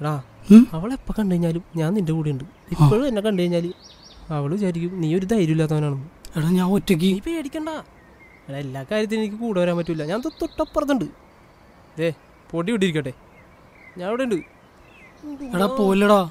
എടാ ഉം? അവളെപ്പോ കണ്ടു കഴിഞ്ഞാലും ഞാൻ നിന്റെ കൂടെ ഉണ്ട് ഇപ്പോഴും എന്നെ കണ്ടു കഴിഞ്ഞാൽ അവള് വിചാരിക്കും നീ ഒരു ധൈര്യമില്ലാത്തവനാണെന്ന് എടാ ഞാൻ ഒറ്റയ്ക്ക് നീ പേടിക്കണ്ട എടാ എല്ലാ കാര്യത്തിനും എനിക്ക് കൂടെ വരാൻ പറ്റൂല ഞാൻ തൊ- തൊട്ടപ്പുറത്തുണ്ട് ദേ പൊടി വിട്ടിരിക്കട്ടെ ഞാൻ ഇവിടെ ഉണ്ട് എടാ പോലടാ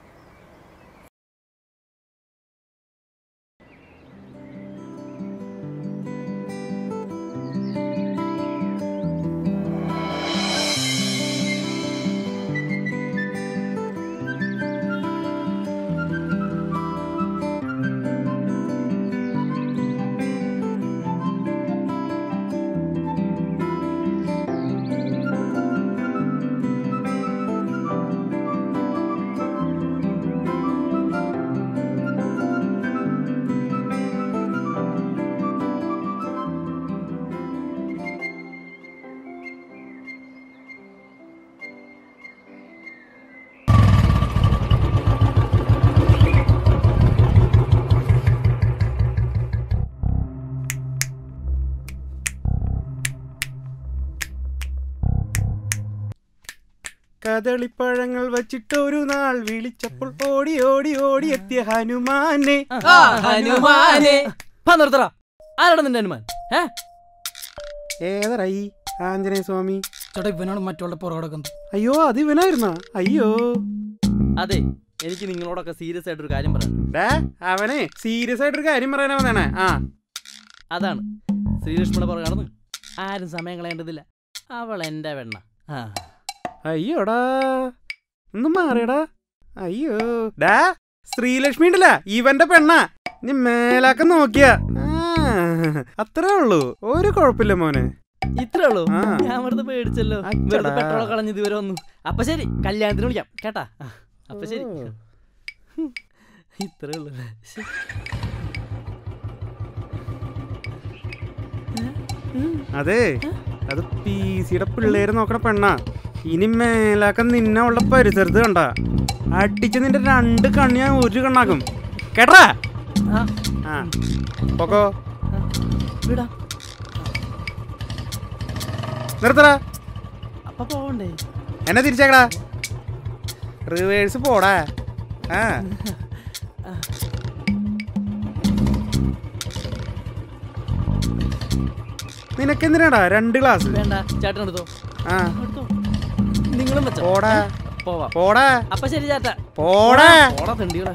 കദളിപ്പഴങ്ങൾ വച്ചിട്ടൊരു നാൾ വിളിച്ചപ്പോൾ ഓടി ഓടി ഓടി എത്തിയ ഹനുമാനെ ഹനുമാനെ നിർത്തറ ആരാണ് നിന്റെ ഹനുമാൻ ഏ ഏതറായി ആഞ്ജനേയ സ്വാമി ചേട്ടാ ഇവനാണ് മറ്റുള്ള പുറകടക്കുന്നത് അയ്യോ അത് ഇവനായിരുന്നാ അയ്യോ അതെ എനിക്ക് നിങ്ങളോടൊക്കെ സീരിയസ് ആയിട്ടൊരു കാര്യം പറയാം ഡാ അവനെ സീരിയസ് ആയിട്ടൊരു കാര്യം പറയാനാ വന്നേണേ ആ അതാണ് ശ്രീലക്ഷ്മിയുടെ പുറകെ ആരും സമയം കളയേണ്ടതില്ല അവൾ എൻ്റെ വെണ്ണ ആ അയ്യോടാ ഒന്ന് മാറിയടാ അയ്യോ ഡാ ശ്രീലക്ഷ്മി ഉണ്ടല്ല ഇവന്റെ പെണ്ണാ നീ മേലാക്ക നോക്കിയ അത്രേ ഉള്ളൂ ഒരു കുഴപ്പമില്ല മോനെ ഇത്രേ ഉള്ളൂ ആ. ഞാൻ വെറുതെ പേടിച്ചല്ലോ അച്ചടാ. വെറുതെ പെട്രോൾ കളഞ്ഞത് ഇവരെ വന്നു അപ്പൊ ശരി കല്യാണത്തിന് വിളിക്കാം കേട്ടാ ആ, അപ്പൊ ശരി ഓ. ഇത്രേ ഉള്ളൂ ശ്ശെ. അതെ അത് പി സിയുടെ പിള്ളേര് നോക്കണ പെണ്ണാ ഇനി മേലാക്ക നിന്നെ ഉള്ള പരിസരത്ത് കണ്ട അടിച്ച് നിന്റെ രണ്ട് കണ്ണ് ഞാൻ ഒരു കണ്ണാക്കും കേട്ടാ ആ, ആ പോക്കോ വിടാം നിർത്തടാ അപ്പൊ പോവണ്ടേ എന്നെ തിരിച്ചേക്കടാ റിവേഴ്സ് പോടാ ആ നിനക്കെന്തിനാടാ രണ്ട് ഗ്ലാസ് വേണ്ട ചേട്ടൻ എടുത്തോ ആ എടുത്തോ നിങ്ങളും വെച്ചോ പോടാ പോവാം പോടാ അപ്പൊ ശരി ചേട്ടാ പോടാ പോടാ തെണ്ടികളെ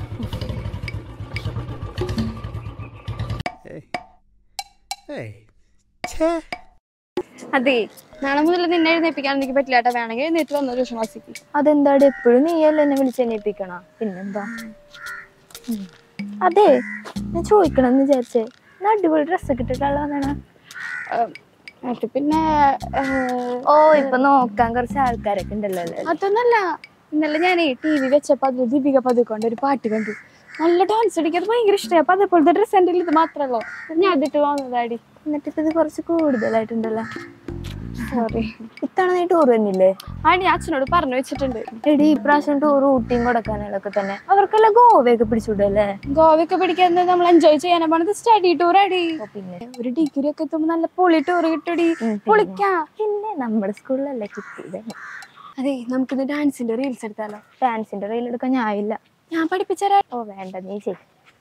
ഏയ്. ഛേ. അതെ നാളെ മുതൽ നിന്നെ എഴുന്നേപ്പിക്കാൻ എനിക്ക് പറ്റില്ല കേട്ടോ വേണമെങ്കിൽ എഴുന്നേറ്റ് വന്നു ട്യൂഷൻ ക്ലാസ്സിക്ക് അതെന്താടി എപ്പോഴും നീയല്ലേ എന്നെ വിളിച്ചെണ്ണയിപ്പിക്കണ പിന്നെന്താ ഉം. അതെ ഞാൻ ചോദിക്കണമെന്ന് വിചാരിച്ചേ ഞാൻ അടിപൊളി ഡ്രസ്സൊക്കെ ഇട്ടിട്ടുള്ള വന്നാണ് എന്നിട്ട് പിന്നെ ഏഹ്, ഓ ഇപ്പൊ നോക്കാൻ കുറച്ച് ആൾക്കാരൊക്കെ ഉണ്ടല്ലോ അല്ലേ അതൊന്നല്ല ഇന്നലെ ഞാൻ ടി വി വെച്ചപ്പോ അതിൽ ദീപിക പതുക്കൊണ്ട് ഒരു പാട്ട് കണ്ടു നല്ല ഡാൻസ് കളിക്കാൻ അത് ഭയങ്കര ഇഷ്ടമായി അപ്പൊ അതേപോലത്തെ ഡ്രസ് എൻ്റെ ഇത് മാത്രമല്ലോ ഞാൻ അതിട്ട് വന്നതാടി എന്നിട്ട് ഇപ്പൊ ഇത് കുറച്ച് കൂടുതലായിട്ടുണ്ടല്ലോ സോറി ഇത്തവണ നീ ടൂർ തന്നില്ലേ ആ ഞാൻ അച്ഛനോട് പറഞ്ഞു വെച്ചിട്ടുണ്ട് എടി ഈ പ്രാവശ്യം ടൂർ ഊട്ടിയും കൊടക്കാനൊക്കെ തന്നെ അവർക്കെല്ലാം ഗോവയൊക്കെ പിടിച്ചുവിടല്ലേ ഗോവയൊക്കെ പിടിക്കാൻ നമ്മൾ എൻജോയ് ചെയ്യാനാ പോണത് സ്റ്റഡി ടൂർ അടി ഓ, പിന്നെ ഒരു ഡിഗ്രി ഒക്കെ എത്തുമ്പോ നല്ല പൊളി ടൂർ കിട്ടടി ഉം, പിന്നെ. പൊളിക്കാം പിന്നെ നമ്മുടെ സ്കൂളിലല്ലേ കിട്ടിയത് അതെ നമുക്കിന്ന് ഡാൻസിന്റെ റീൽസ് എടുത്താലോ ഡാൻസിന്റെ റീൽ എടുക്കാൻ ഞാനില്ല ഞാൻ പഠിപ്പിച്ചരാ ഓ വേണ്ട നീ ചെയ്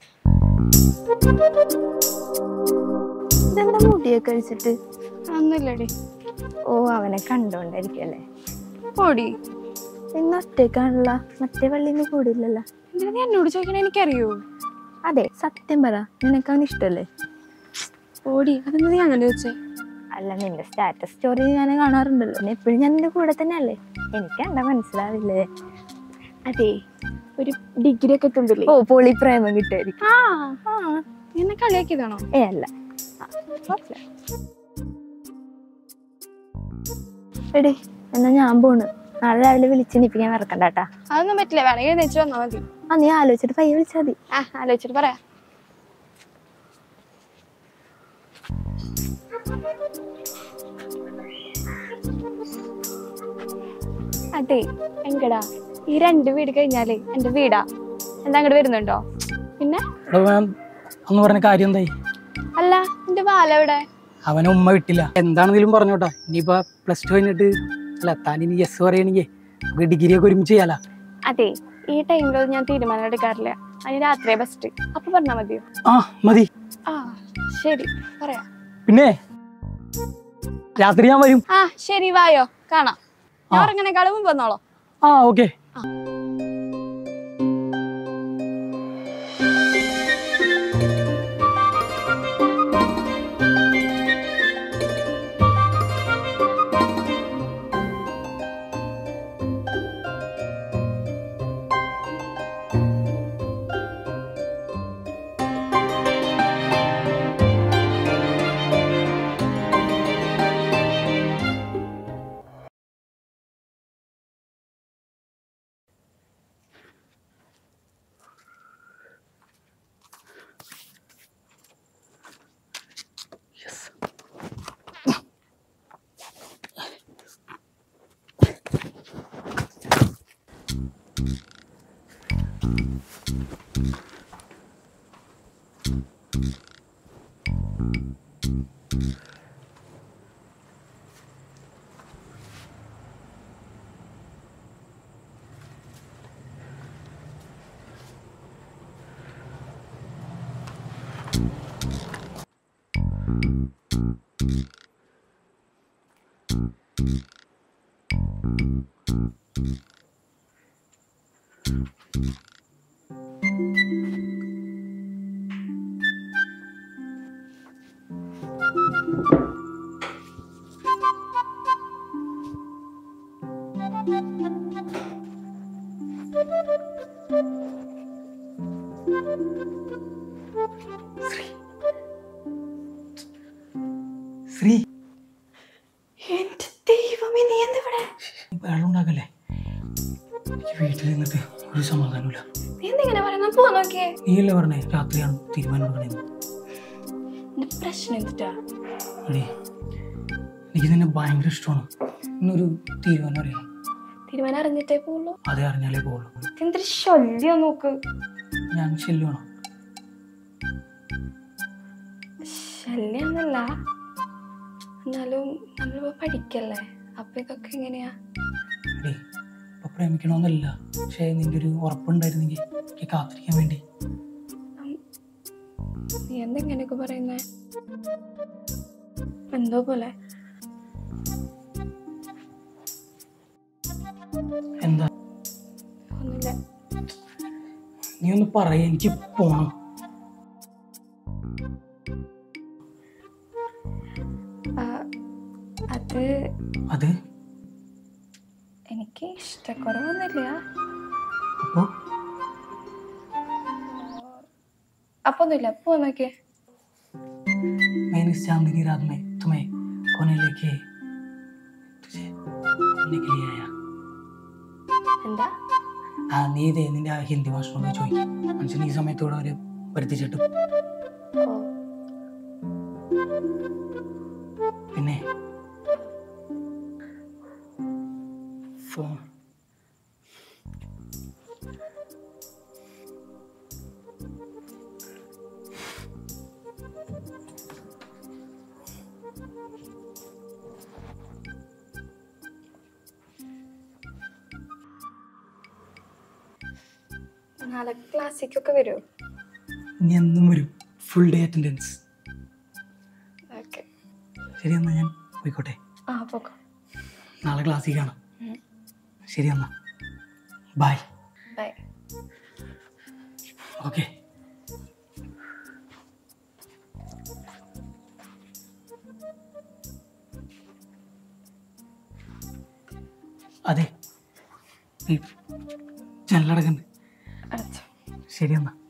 ഇതെന്താ മുടിയൊക്കെ കഴിച്ചിട്ട് ഒന്നുമില്ലടി ഓ അവനെ കണ്ടോണ്ടായിരിക്കല്ലേ പൊടി ഇന്ന് ഒറ്റയ്ക്കാണല്ല മറ്റേ പള്ളിന്ന് കൂടില്ലല്ലോ എന്തിനാ നീ എന്നോട് ചോദിക്കണ എനിക്കറിയോ അതെ സത്യം പറ നിനക്ക് അവൻ ഇഷ്ടല്ലേ ഓടി അതെന്താ നീ അങ്ങനെ വെച്ചേ അല്ല നിന്റെ സ്റ്റാറ്റസ് സ്റ്റോറി ഞാൻ കാണാറുണ്ടല്ലോ പിന്നെ എപ്പോഴും ഞാൻ നിന്റെ കൂടെ തന്നെ അല്ലേ എനിക്ക് എന്താ മനസ്സിലാവില്ലേ അതെ ഒരു ഡിഗ്രി ഒക്കെ എത്തുമ്പില്ലേ ഓ പൊളി പ്രേമം കിട്ടുമായിരിക്കും ആ ആ നീ എന്നെ കളിയാക്കിയതാണോ ഏ അല്ല എടി എന്നാ ഞാൻ പോണ് നാളെ രാവിലെ വിളിച്ചെണിപ്പിക്കാൻ മറക്കണ്ട കേട്ടാ അതൊന്നും പറ്റില്ല വേണമെങ്കിൽ എഴുന്നേറ്റ് വന്നാൽ മതി ആ നീ ആലോചിച്ചിട്ട് പയ്യെ വിളിച്ചാൽ മതി ആ ആലോചിച്ചിട്ട് പറയാം അതെ എങ്കടാ ഈ രണ്ട് വീട് കഴിഞ്ഞാലേ എന്റെ വീടാ എന്താ അങ്ങോട്ട് വരുന്നുണ്ടോ പിന്നെ അന്ന് പറഞ്ഞ കാര്യം എന്തായി അല്ല എന്റെ ബാല എവിടെ അവനെ ഉമ്മ വിട്ടില്ല എന്താണെങ്കിലും പറഞ്ഞോട്ടാ ഇനിയിപ്പോ പ്ലസ് ടു കഴിഞ്ഞിട്ട് അല്ല താൻ ഇനി യെസ് പറയണെങ്കിൽ നമുക്ക് ഡിഗ്രി ഒക്കെ ഒരുമിച്ച് ചെയ്യാലാ അതെ ഈ ടൈമിൽ ഞാൻ തീരുമാനം എടുക്കാറില്ല അതിന് രാത്രിയെ ബെസ്റ്റ് അപ്പൊ പറഞ്ഞാ മതിയോ ആ മതി ആ ശരി പറയാം പിന്നെ രാത്രി ഞാൻ വരും ആ ശരി വായോ കാണാം ഞാൻ ആ. ഉറങ്ങണേക്കാളും മുമ്പ് വന്നോളോ ആ ഓക്കെ ശ്രീ എന്റെ ദൈവമേ നീ എന്തിവിടെ വെള്ളം ഉണ്ടാക്കല്ലേ എനിക്ക് വീട്ടിൽ നിന്നിട്ട് ഒരു സമാധാനമില്ല നീ എന്തിങ്ങനെ പറയുന്ന പോ നോക്കിയേ നീയല്ലേ പറഞ്ഞേ രാത്രിയാണ് തീരുമാനം എടുക്കണേന്ന് എന്റെ പ്രശ്നം എന്തിട്ടാ എടീ എനിക്ക് നിന്നെ ഭയങ്കര ഇഷ്ടമാണ് ഇന്നൊരു തീരുമാനം അറിയണം തീരുമാനം അറിഞ്ഞിട്ടേ പോവുള്ളൂ അതേ അറിഞ്ഞാലേ പോകുള്ളൂ എന്തൊരു ശല്യം നോക്ക് ഞാൻ ശല്യമാണോ ശല്യം എന്നല്ല എന്നാലും നമ്മളിപ്പോ പഠിക്കല്ലേ അപ്പൊ ഇതൊക്കെ എങ്ങനെയാ എടീ ഇപ്പൊ പ്രേമിക്കണമെന്നല്ല പക്ഷേ നിന്റെ ഒരു ഉറപ്പുണ്ടായിരുന്നെങ്കിൽ എനിക്ക് കാത്തിരിക്കാൻ വേണ്ടി നീ എന്തെങ്ങനെയൊക്കെ പറയുന്നേ എന്തോ പോലെ എന്താ ഒന്നുമില്ല നീ ഒന്ന് പറയ എനിക്ക് പോണം ആ, അത് അത് എനിക്ക് ഇഷ്ടക്കുറവൊന്നുമില്ല അപ്പോ അപ്പൊ ഒന്നുമില്ല പോ നോക്കിയേ मैंने इस चांदनी रात में तुम्हें कोने लेके तुझे खोने के लिए आया എന്താ ആ നീ ഇതേ നിന്റെ ആ ഹിന്ദി ഭാഷണോട് ചോദിക്കും മനുഷ്യൻ ഈ സമയത്തോടെ അവര് വരുത്തിച്ചിട്ടും ഓ പിന്നെ ഫോൺ നാളെ ക്ലാസ്സിക്കൊക്കെ വരുമോ ഇനി എന്നും വരും ഫുൾ ഡേ അറ്റൻഡൻസ് ഓക്കെ ശരി എന്നാ ഞാൻ പോയിക്കോട്ടെ ആ പോക്കോ നാളെ ക്ലാസ്സിൽ കാണാം ഉം. ശരി എന്നാ ബൈ ബൈ ഓക്കെ അതെ ഈ ജനലടക്കുന്നുണ്ട് അടച്ചോ ശരി എന്നാ